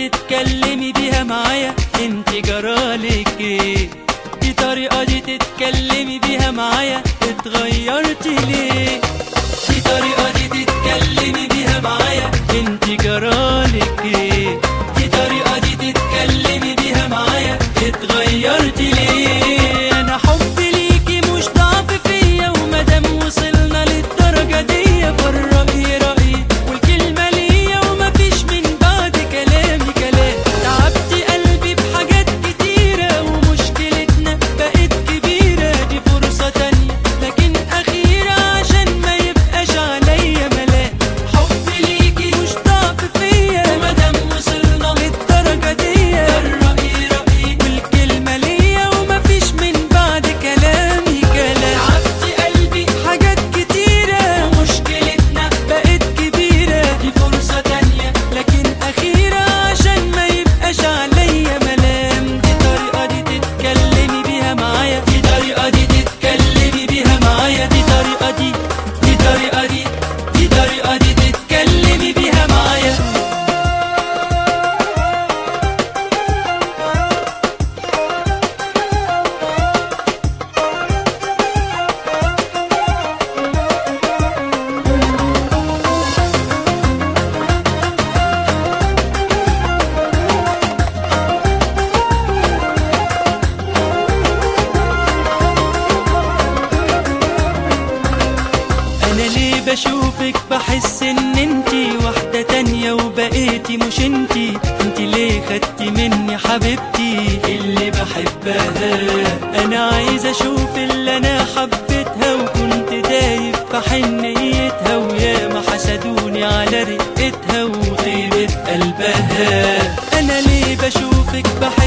تتكلمي بيها معايا انت جرالك ايه دي طريقة دي تتكلمي بيها معايا اتغيرتي ليه دي طريقة دي تتكلمي بيها معايا انت جرالك ايه دي طريقة دي تتكلمي بيها معايا اتغيرتي ليه انا حبي ليكي مش ضعف فيا ومادام وصلنا للدرجة دي فرقي رأيي والكلمة ليا ومفيش من بعد كلامي كلام تعبتي قلبي بحاجات كتيرة ومشكلتنا بقت كبيرة دي فرصة تانية لكن أخيرة عشان ما يبقاش عليا ملام حبي ليكي مش ضعف فيا ومادام وصلنا للدرجة دي رأيي رأيي والكلمة ليا ومفيش من بعد كلامي كلام تعبتي قلبي حاجات كتيرة مشكلتنا بقت كبيرة دي فرصة تانية لكن أخيرة عشان ما يبقاش عليا ملام دي طريقة دي تتكلمي بيها معايا دي طريقة دي تتكلمي بيها معايا دي طريقة دي دي طريقة دي دي طريقة دي تتكلمي بيها معايا انا ليه بشوفك بحس ان انتي واحدة تانية وبقيتي مش انتي انتي ليه خدتي مني حبيبتي اللي بحبها انا عايز اشوف اللي انا حبيتها وكنت دايب في حنيتها ويا ما حسدوني على رقتها وطيبة قلبها انا ليه بشوفك بحس